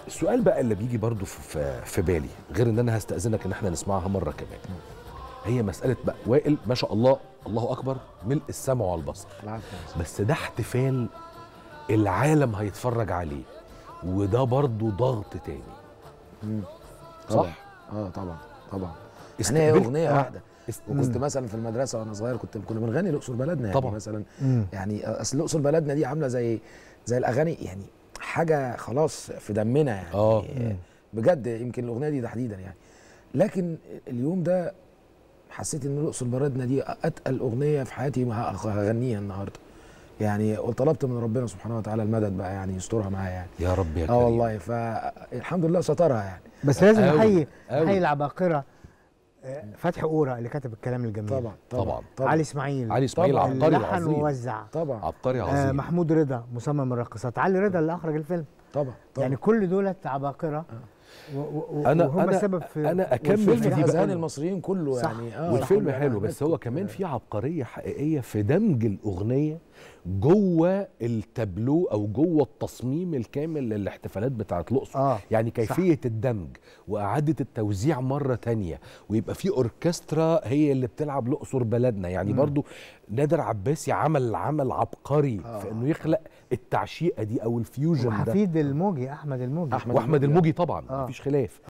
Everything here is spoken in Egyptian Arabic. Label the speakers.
Speaker 1: السؤال بقى اللي بيجي برضو في, في, في بالي غير ان انا هستاذنك ان احنا نسمعها مره كمان هي مساله بقى وائل ما شاء الله الله اكبر ملء السمع والبصر
Speaker 2: العفو
Speaker 1: بس ده احتفال العالم هيتفرج عليه وده برضو ضغط تاني
Speaker 2: مم.
Speaker 1: صح
Speaker 2: طبعا اه طبعا طبعا
Speaker 1: است-
Speaker 2: يعني هي
Speaker 1: بال-
Speaker 2: اغنيه
Speaker 1: آه.
Speaker 2: واحده
Speaker 1: است-
Speaker 2: وكنت مثلا في المدرسه وانا صغير كنت كنا بنغني الاقصر بلدنا يعني
Speaker 1: طبعا.
Speaker 2: مثلا
Speaker 3: مم.
Speaker 2: يعني اصل الاقصر بلدنا دي عامله زي زي الاغاني يعني حاجه خلاص في دمنا يعني
Speaker 1: آه.
Speaker 2: بجد يمكن الاغنيه دي تحديدا يعني لكن اليوم ده حسيت ان الاقصر بلدنا دي اتقل اغنيه في حياتي ما هغنيها النهارده يعني وطلبت من ربنا سبحانه وتعالى المدد بقى يعني يسترها معايا يعني
Speaker 1: يا رب يا
Speaker 2: اه
Speaker 1: كريم
Speaker 2: والله فالحمد لله سترها يعني
Speaker 3: بس لازم
Speaker 1: أوي،
Speaker 3: نحيي
Speaker 1: أوي.
Speaker 3: نحيي العباقره آه، فتحي قوره اللي كتب الكلام الجميل
Speaker 2: طبعا
Speaker 1: طبعا.
Speaker 2: طبعا
Speaker 3: علي اسماعيل
Speaker 1: علي اسماعيل
Speaker 2: طبعاً.
Speaker 1: عبقري
Speaker 3: لحن
Speaker 1: العظيم
Speaker 3: ووزع
Speaker 2: طبعا
Speaker 1: عبقري
Speaker 3: آه
Speaker 1: عظيم
Speaker 3: محمود رضا مصمم الراقصات علي رضا اللي اخرج الفيلم
Speaker 2: طبعا طبعا
Speaker 3: يعني كل دولت عباقره و- و-
Speaker 1: أنا-
Speaker 3: وهم
Speaker 1: أنا-
Speaker 3: السبب في
Speaker 1: أنا أكمل
Speaker 3: والفيلم
Speaker 1: في
Speaker 2: في
Speaker 1: دي
Speaker 3: ده
Speaker 1: بقى.
Speaker 2: اذهان المصريين كله
Speaker 3: صح.
Speaker 2: يعني اه
Speaker 1: والفيلم
Speaker 2: صح.
Speaker 1: حلو بس هو كمان في عبقريه حقيقيه في دمج الاغنيه جوه التابلو او جوه التصميم الكامل للاحتفالات بتاعه الاقصر
Speaker 3: اه
Speaker 1: يعني كيفيه الدمج واعاده التوزيع مره تانية ويبقى في اوركسترا هي اللي بتلعب الاقصر بلدنا يعني
Speaker 3: مم.
Speaker 1: برضو نادر عباسي عمل عمل عبقري
Speaker 2: آه.
Speaker 1: في انه يخلق التعشيقه دي او الفيوجن ده
Speaker 3: وحفيد الموجي احمد الموجي
Speaker 2: أحمد
Speaker 1: واحمد
Speaker 2: الموجي.
Speaker 1: الموجي طبعا
Speaker 3: آه.
Speaker 1: مفيش خلاف